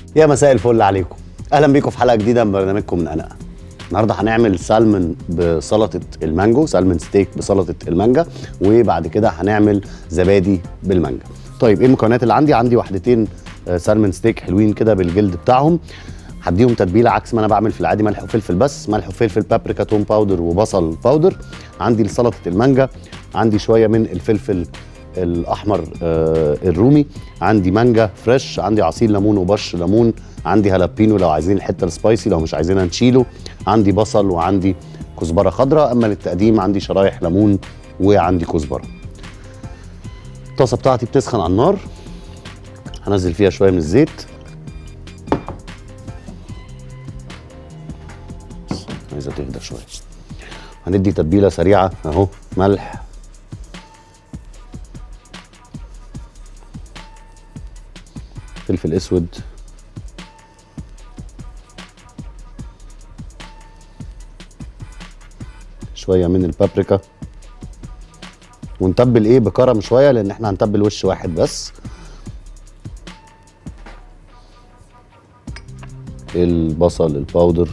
يا مساء الفل عليكم اهلا بيكم في حلقه جديده من برنامجكم من انا النهارده هنعمل سالمون بسلطه المانجو سالمون ستيك بسلطه المانجا وبعد كده هنعمل زبادي بالمانجا طيب ايه المكونات اللي عندي عندي وحدتين آه، سالمون ستيك حلوين كده بالجلد بتاعهم هديهم تتبيله عكس ما انا بعمل في العادي ملح وفلفل بس ملح وفلفل بابريكا توم باودر وبصل باودر عندي سلطه المانجا عندي شويه من الفلفل الاحمر آه الرومي عندي مانجا فريش عندي عصير ليمون وبش ليمون عندي هالابينو لو عايزين الحته السبايسي لو مش عايزينها نشيله عندي بصل وعندي كزبره خضراء اما للتقديم عندي شرايح ليمون وعندي كزبره الطاسه بتاعتي بتسخن على النار هنزل فيها شويه من الزيت عايزه تهدى شويه هندي تتبيله سريعه اهو ملح فلفل اسود شويه من البابريكا ونتبل ايه بكرم شويه لان احنا هنتبل وش واحد بس البصل الباودر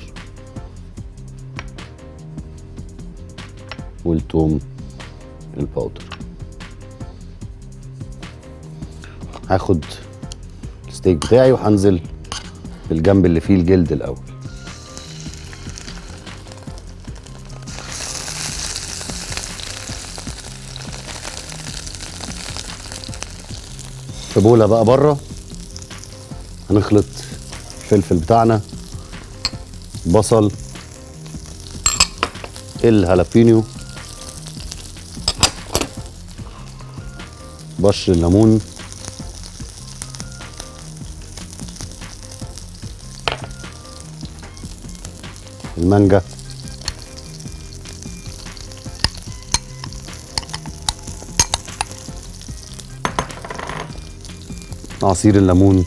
والثوم الباودر هاخد الستيك بتاعي وهنزل بالجنب اللي فيه الجلد الاول في بوله بقى بره هنخلط الفلفل بتاعنا بصل الهالابينيو بشر الليمون المانجا عصير الليمون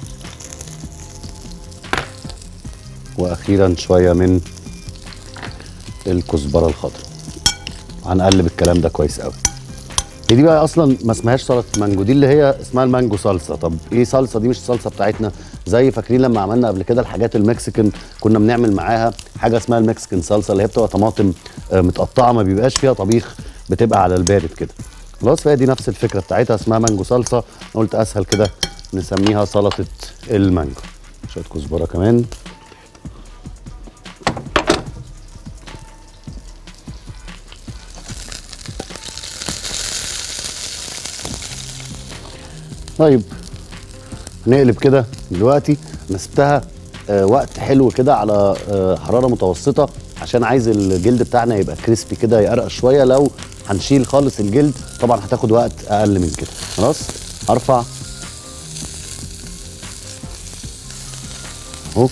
واخيرا شويه من الكزبره الخضراء هنقلب الكلام ده كويس قوي هي دي بقى اصلا ما اسمهاش سلطه مانجو دي اللي هي اسمها المانجو صلصه طب ايه صلصه دي مش الصلصه بتاعتنا زي فاكرين لما عملنا قبل كده الحاجات المكسيكان كنا بنعمل معاها حاجه اسمها المكسيكان صلصه اللي هي بتبقى طماطم آه، متقطعه ما بيبقاش فيها طبيخ بتبقى على البارد كده خلاص فهي دي نفس الفكره بتاعتها اسمها مانجو صلصه أنا قلت اسهل كده نسميها سلطه المانجو شويه كزبره كمان طيب هنقلب كده دلوقتي انا سبتها آه وقت حلو كده على آه حراره متوسطه عشان عايز الجلد بتاعنا يبقى كريسبي كده يقرقش شويه لو هنشيل خالص الجلد طبعا هتاخد وقت اقل من كده خلاص ارفع اهو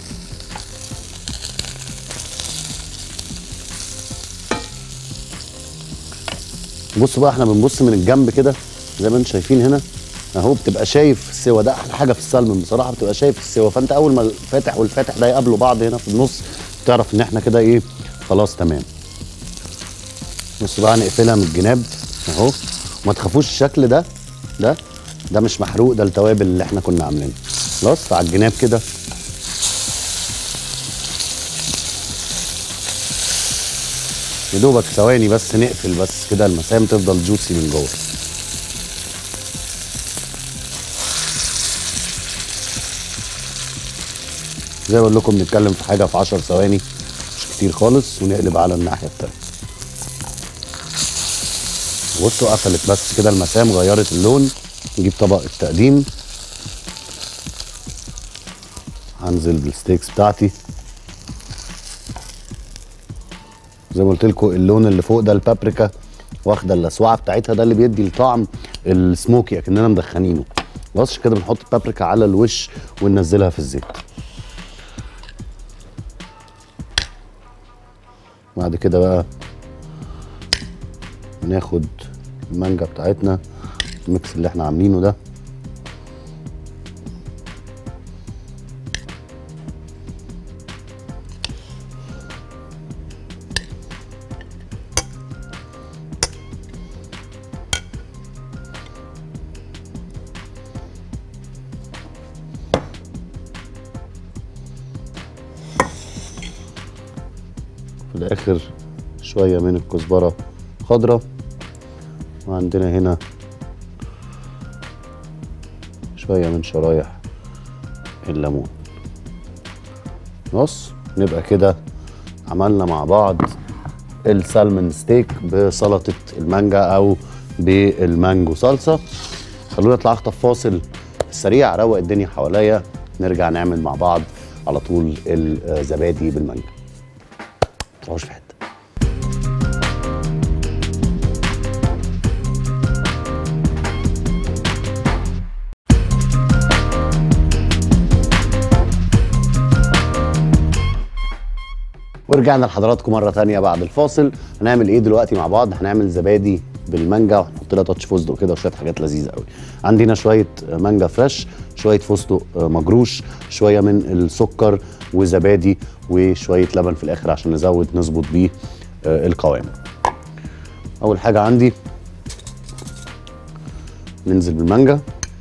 بصوا بقى احنا بنبص من الجنب كده زي ما انتم شايفين هنا اهو بتبقى شايف السوا ده احلى حاجه في السلمون بصراحه بتبقى شايف السوا فانت اول ما الفاتح والفاتح ده يقابلوا بعض هنا في النص تعرف ان احنا كده ايه خلاص تمام بص بقى هنقفلها من الجناب اهو ما تخافوش الشكل ده ده ده مش محروق ده التوابل اللي احنا كنا عاملينها خلاص على الجناب كده يا دوبك ثواني بس نقفل بس كده المسام تفضل جوسي من جوه زي ما بقول لكم بنتكلم في حاجه في 10 ثواني مش كتير خالص ونقلب على الناحيه التانيه بصوا قفلت بس كده المسام غيرت اللون نجيب طبق التقديم هنزل بالستيكس بتاعتي زي ما قلت لكم اللون اللي فوق ده البابريكا واخده اللسوعه بتاعتها ده اللي بيدي الطعم السموكي اكننا مدخنينه بس عشان كده بنحط البابريكا على الوش وننزلها في الزيت بعد كده بقى ناخد المانجا بتاعتنا الميكس اللي احنا عاملينه ده في الاخر شويه من الكزبره خضراء وعندنا هنا شويه من شرايح الليمون خلاص نبقى كده عملنا مع بعض السالمون ستيك بسلطه المانجا او بالمانجو صلصه خلونا نطلع اخطف فاصل سريع اروق الدنيا حواليا نرجع نعمل مع بعض على طول الزبادي بالمانجا تروحوش في حته ورجعنا لحضراتكم مره تانية بعد الفاصل هنعمل ايه دلوقتي مع بعض هنعمل زبادي بالمانجا وهنحط لها تاتش فستق كده وشويه حاجات لذيذه قوي عندنا شويه مانجا فريش شويه فستق مجروش شويه من السكر وزبادي وشويه لبن في الاخر عشان نزود نظبط بيه القوام اول حاجه عندي ننزل بالمانجا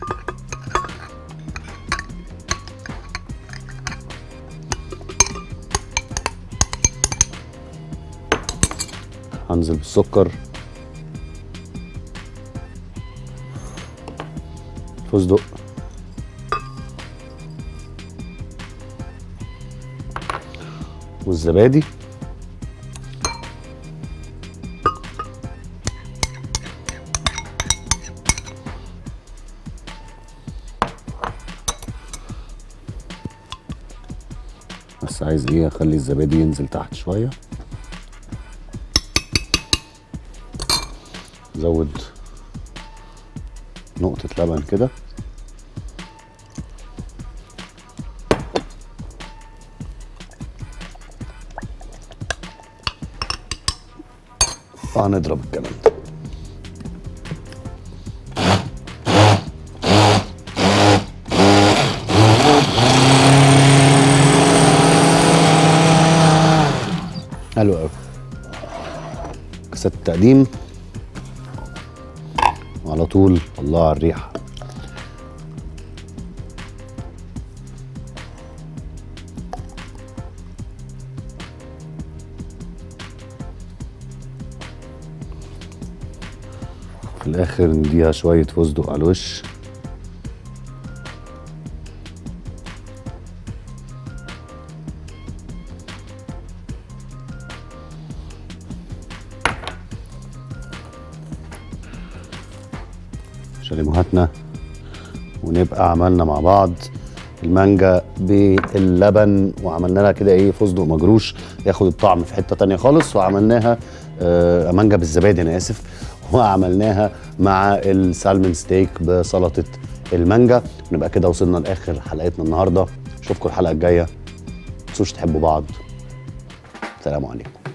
هنزل بالسكر فستق والزبادي بس عايز ايه اخلي الزبادي ينزل تحت شويه زود نقطة لبن كده وهنضرب الكلام ده حلو قوي كاسات التقديم على طول الله على الريحه في الاخر نديها شويه فستق على الوش شاليموهاتنا ونبقى عملنا مع بعض المانجا باللبن وعملنا لها كده ايه فستق مجروش ياخد الطعم في حته تانية خالص وعملناها آه مانجا بالزبادي انا اسف وعملناها مع السالمون ستيك بسلطه المانجا نبقى كده وصلنا لاخر حلقتنا النهارده اشوفكم الحلقه الجايه ما تنسوش تحبوا بعض سلام عليكم